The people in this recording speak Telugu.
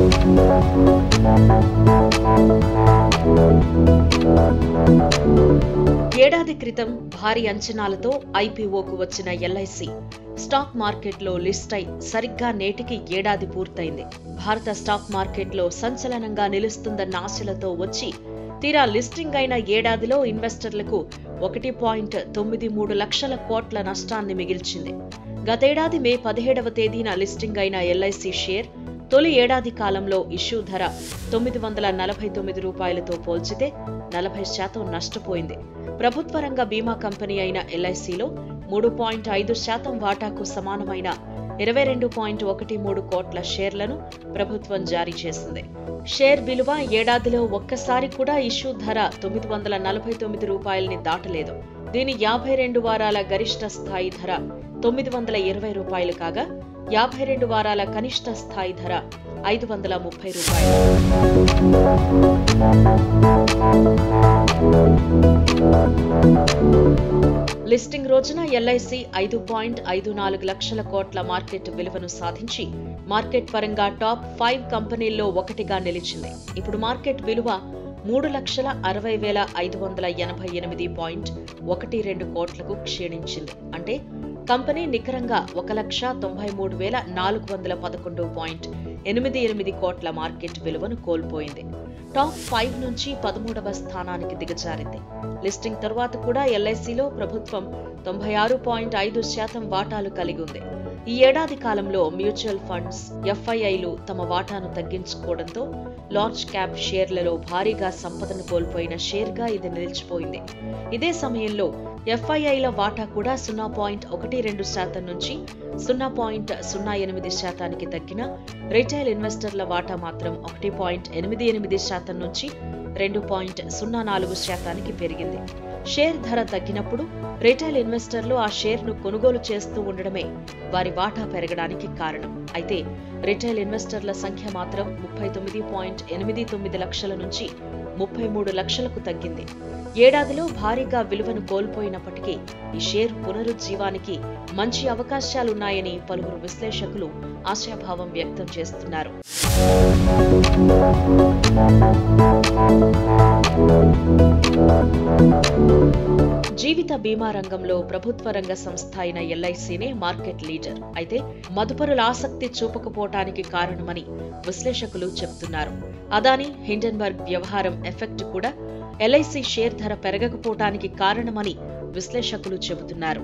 ఏడాది క్రితం భారీ అంచనాలతో ఐపీఓకు వచ్చిన ఎల్ఐసి స్టాక్ మార్కెట్లో లిస్ట్ అయి సరిగ్గా నేటికి ఏడాది పూర్తయింది భారత స్టాక్ మార్కెట్లో సంచలనంగా నిలుస్తుందన్న ఆశలతో వచ్చి తీరా లిస్టింగ్ అయిన ఏడాదిలో ఇన్వెస్టర్లకు ఒకటి పాయింట్ తొమ్మిది మూడు లక్షల కోట్ల నష్టాన్ని మిగిల్చింది గతేడాది మే పదిహేడవ తేదీన లిస్టింగ్ అయిన ఎల్ఐసి షేర్ తొలి ఏడాది కాలంలో ఇష్యూ ధర తొమ్మిది వందల నలభై తొమ్మిది రూపాయలతో పోల్చితే నలభై శాతం నష్టపోయింది ప్రభుత్వ రంగ బీమా కంపెనీ అయిన ఎల్ఐసిలో మూడు పాయింట్ ఐదు శాతం వాటాకు సమానమైన ఇరవై రెండు పాయింట్ ఒకటి మూడు కోట్ల షేర్లను ప్రభుత్వం జారీ చేసింది షేర్ విలువ ఏడాదిలో ఒక్కసారి కూడా ఇష్యూ ధర తొమ్మిది వందల నలభై తొమ్మిది రూపాయలని దాటలేదు దీని యాభై రెండు వారాల గరిష్ట స్థాయి ధర తొమ్మిది వందల ఇరవై రూపాయలు కాగా యాభై రెండు వారాల కనిష్ట స్థాయి ధర ఐదు వందల ముప్పై రూపాయలు లిస్టింగ్ రోజున ఎల్ఐసి ఐదు పాయింట్ ఐదు నాలుగు లక్షల కోట్ల మార్కెట్ విలువను సాధించి మార్కెట్ పరంగా టాప్ ఫైవ్ కంపెనీల్లో ఒకటిగా నిలిచింది ఇప్పుడు మార్కెట్ విలువ మూడు లక్షల అరవై వేల ఐదు వందల ఎనభై ఎనిమిది పాయింట్ ఒకటి రెండు కోట్లకు క్షీణించింది అంటే కంపెనీ నికరంగా ఒక లక్ష తొంభై మూడు వేల నాలుగు వందల పదకొండు పాయింట్ ఎనిమిది ఎనిమిది కోట్ల మార్కెట్ విలువను కోల్పోయింది టాప్ ఫైవ్ నుంచి పదమూడవ స్థానానికి దిగజారింది లిస్టింగ్ తరువాత కూడా ఎల్ఐసిలో ప్రభుత్వం తొంభై ఆరు పాయింట్ ఐదు శాతం వాటాలు కలిగి ఉంది ఈ ఏడాది కాలంలో మ్యూచువల్ ఫండ్స్ ఎఫ్ఐఐలు తమ వాటాను తగ్గించుకోవడంతో లార్జ్ క్యాప్ షేర్లలో భారీగా సంపదను కోల్పోయిన షేర్గా ఇది నిలిచిపోయింది ఇదే సమయంలో ఎఫ్ఐఐల వాటా కూడా సున్నా పాయింట్ ఒకటి రెండు శాతం నుంచి సున్నా పాయింట్ సున్నా ఎనిమిది శాతానికి తగ్గిన రిటైల్ ఇన్వెస్టర్ల వాటా మాత్రం ఒకటి పాయింట్ ఎనిమిది ఎనిమిది శాతం నుంచి రెండు పాయింట్ సున్నా నాలుగు శాతానికి పెరిగింది షేర్ ధర తగ్గినప్పుడు రిటైల్ ఇన్వెస్టర్లు ఆ షేర్ను కొనుగోలు చేస్తూ ఉండడమే వారి వాటా పెరగడానికి కారణం అయితే రిటైల్ ఇన్వెస్టర్ల సంఖ్య మాత్రం ముప్పై తొమ్మిది పాయింట్ ఎనిమిది తొమ్మిది లక్షల నుంచి ముప్పై మూడు లక్షలకు తగ్గింది ఏడాదిలో భారీగా విలువను కోల్పోయినప్పటికీ ఈ షేర్ పునరుజ్జీవానికి మంచి అవకాశాలున్నాయని పలువురు విశ్లేషకులు ఆశాభావం వ్యక్తం చేస్తున్నారు జీవిత బీమా రంగంలో ప్రభుత్వ రంగ సంస్థ అయిన ఎల్ఐసినే మార్కెట్ లీడర్ అయితే మదుపరుల ఆసక్తి చూపకపోవటానికి కారణమని విశ్లేషకులు చెబుతున్నారు అదాని హిండెన్బర్గ్ వ్యవహారం ఎఫెక్ట్ కూడా ఎల్ఐసి షేర్ ధర పెరగకపోవటానికి కారణమని విశ్లేషకులు చెబుతున్నారు